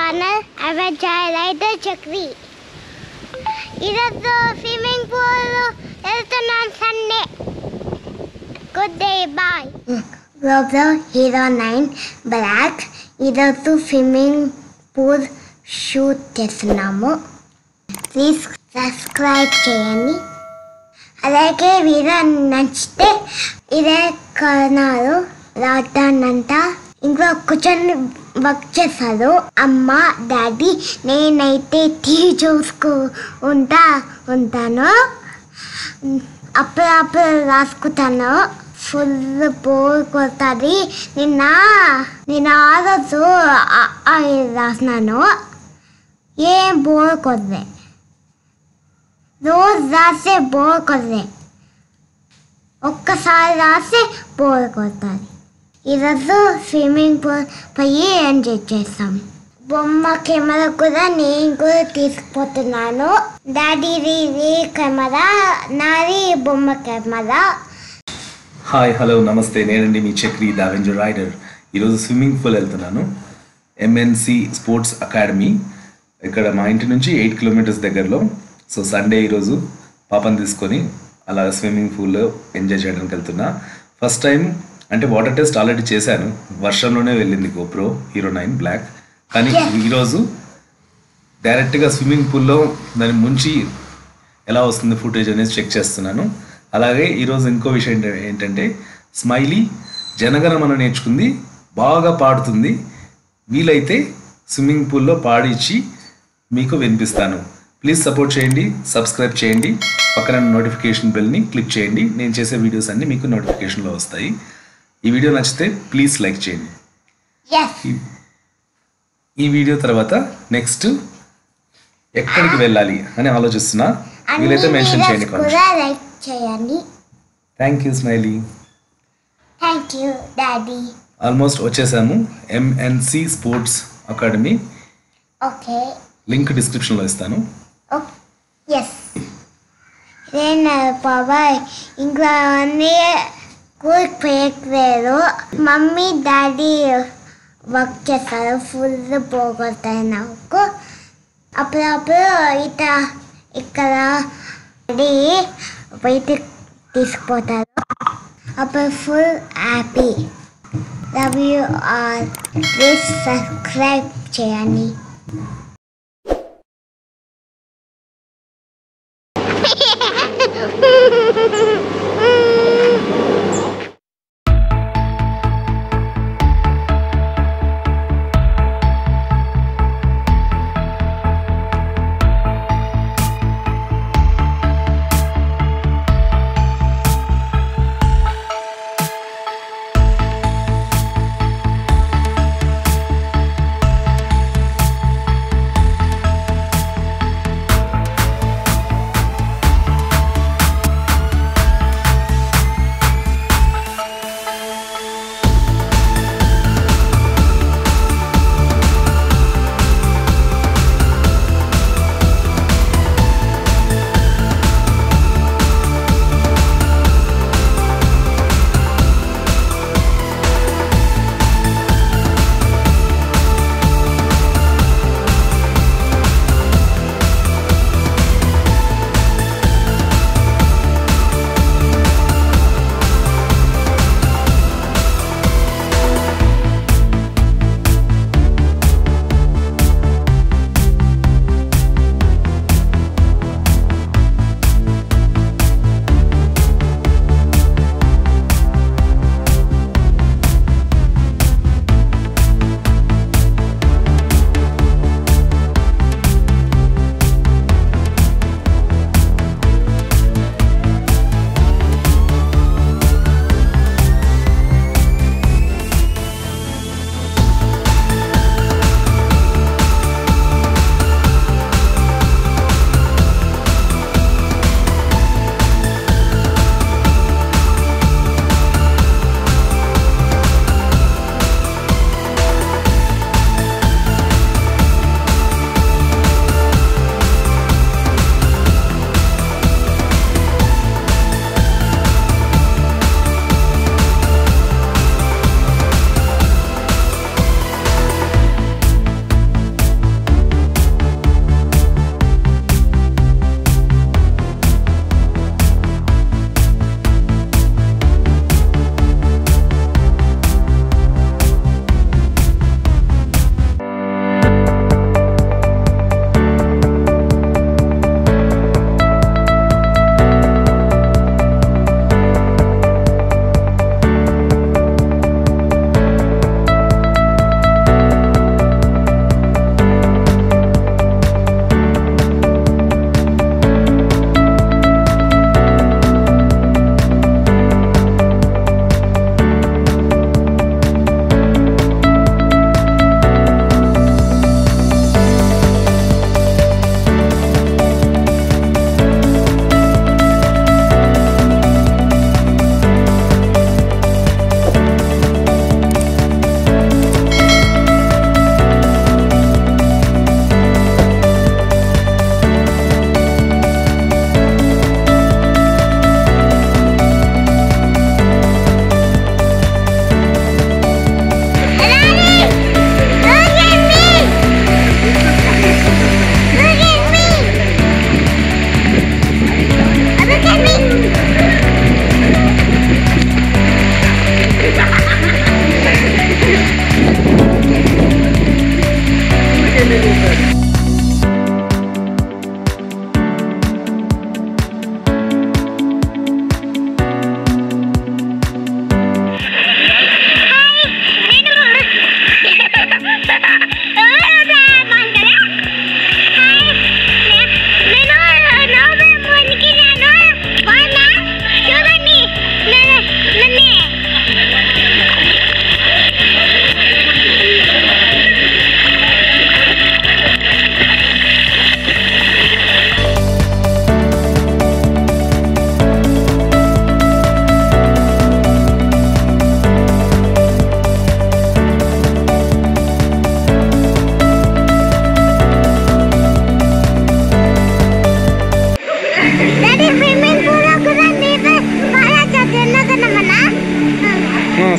channel Avenger rider Chakri ఈరోజు swimming pool వెళ్తున్నాను Sunday good day boy రోజు హీరో నైన్ బ్లాక్ ఈరోజు స్విమ్మింగ్ పూల్ షూట్ చేస్తున్నాము ప్లీజ్ సబ్స్క్రైబ్ చేయండి అలాగే వీడియో నచ్చితే ఇదే కన్నారు లాక్డౌన్ అంతా ఇంట్లో కూర్చొని వర్క్ చేస్తారు అమ్మ డాడీ నేనైతే టీవీ చూసుకు ఉంటా ఉంటాను అప్పుడప్పుడు రాసుకుంటాను ఫుల్ బోర్ కొడుతుంది నిన్న నేను ఆ రోజు ఆ- ఆ రాసినాను ఏం బోర్ కొద్ది రోజు రాసే బోర్ కొద్ది ఒక్కసారి రాసి బోర్ కొడుతుంది ఈరోజు స్విమ్మింగ్ పూల్ పోయి ఎంజాయ్ చేస్తాం బొమ్మ కెమెరా కూడా నేను కూడా తీసుకుపోతున్నాను డాడీది ఇది కెమెరా నాది బొమ్మ కెమెరా హాయ్ హలో నమస్తే నేనండి మీ చక్రి దావెంజర్ రైడర్ ఈరోజు స్విమ్మింగ్ పూల్ వెళ్తున్నాను ఎంఎన్సి స్పోర్ట్స్ అకాడమీ ఇక్కడ మా ఇంటి నుంచి ఎయిట్ కిలోమీటర్స్ దగ్గరలో సో సండే ఈరోజు పాపని తీసుకొని అలా స్విమ్మింగ్ పూల్లో ఎంజాయ్ చేయడానికి వెళ్తున్నా ఫస్ట్ టైం అంటే వాటర్ టెస్ట్ ఆల్రెడీ చేశాను వర్షంలోనే వెళ్ళింది గోప్రో హీరో నైన్ బ్లాక్ కానీ ఈరోజు డైరెక్ట్గా స్విమ్మింగ్ పూల్లో దాని ముంచి ఎలా వస్తుంది ఫుటేజ్ అనేది చెక్ చేస్తున్నాను అలాగే ఈరోజు ఇంకో విషయం ఏంట- ఏంటంటే స్మైలీ జనగణమన నేర్చుకుంది బాగా పాడుతుంది వీలైతే స్విమ్మింగ్ పూల్లో పాడిచ్చి మీకు వినిపిస్తాను ప్లీజ్ సపోర్ట్ చేయండి సబ్స్క్రైబ్ చేయండి పక్కన నోటిఫికేషన్ బెల్ని క్లిక్ చేయండి నేను చేసే వీడియోస్ అన్నీ మీకు నోటిఫికేషన్లో వస్తాయి ఈ వీడియో నచ్చితే ప్లీజ్ లైక్ చేయండి ఎస్ ఈ- ఈ వీడియో తర్వాత నెక్స్ట్ ఎక్కడికి వెళ్ళాలి అని ఆలోచిస్తున్నా వీలైతే మెన్షన్ చేయండి కూడా లైక్ చేయండి thank you smiley thank you daddy almost వచ్చేసాము MNC sports academy okay link డిస్క్రిప్షన్లో ఇస్తాను ఎస్ నేను బాబాయ్ ఇంకా అన్నీ కూల్ పోయట్లేదు మమ్మీ డాడీ వర్క్ చేస్తారు ఫుల్ పోగొడతాయి నాకు అప్పుడప్పుడు ఇట ఇక్కడ డాడీ బయట తీసుకుపోతారు అప్పుడు full happy love you all please subscribe చేయండి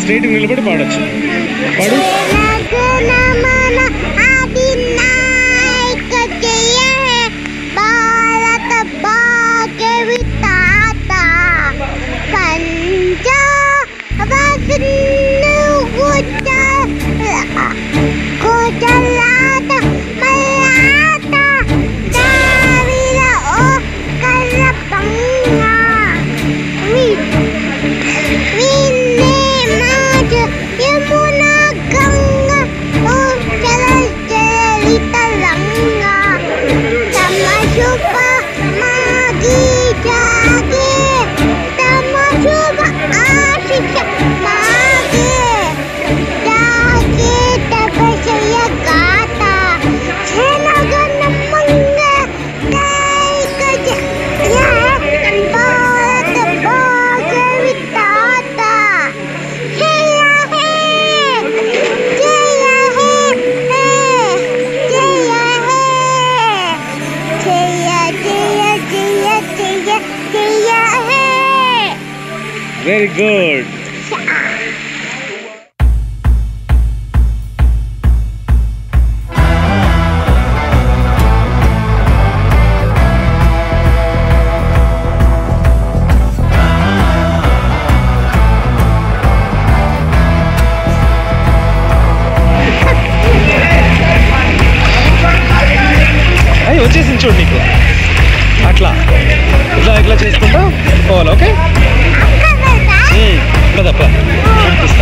స్ట్రైట్ నిలబడి పాడొచ్చు పాడు జనగణమన అధినాయక జయ హే భారత భాగ్య విధాత పంజాబ్ గుజరాత గుజరాత మరాఠ ద్రావిడ ఓ కరపంగా విన్నే మాజ యమునా గంగా ఓ చల చలిత రంగా తమ శుభ మాగి జాగే తమ శుభ ఆశిష మాగే జాగే తపశయ గాత జనగణ మంగ లైక జయ భారత భాగ్య విధాత జయ హే జయ హే జయ హే జయ జయ జయ జయ జయ హే వెరీ గుడ్ అయ్యి వచ్చేసింది చూడు నీకు అట్లా ఇట్లా ఇట్లా చేసుకుంటా పోవాలి ఓకే కదప్ప చూపిస్తా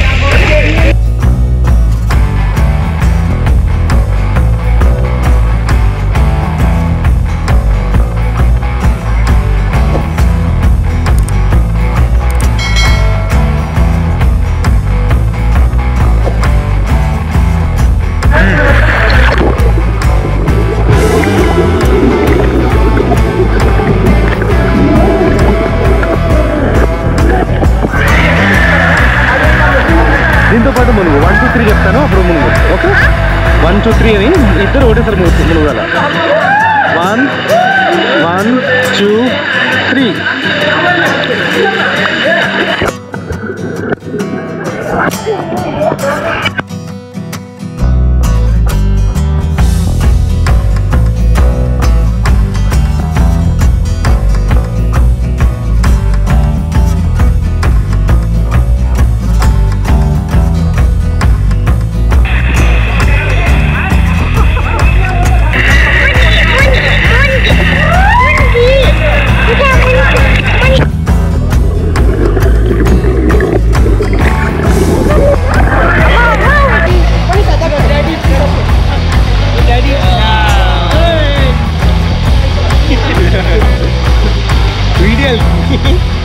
దీంతో పాటు మునుగు వన్ టూ త్రీ చెప్తాను అప్పుడు మునుగు ఓకే వన్ టూ త్రీ అని ఇద్దరు ఒకటేసారి మునుగు మునుగాల one one two three video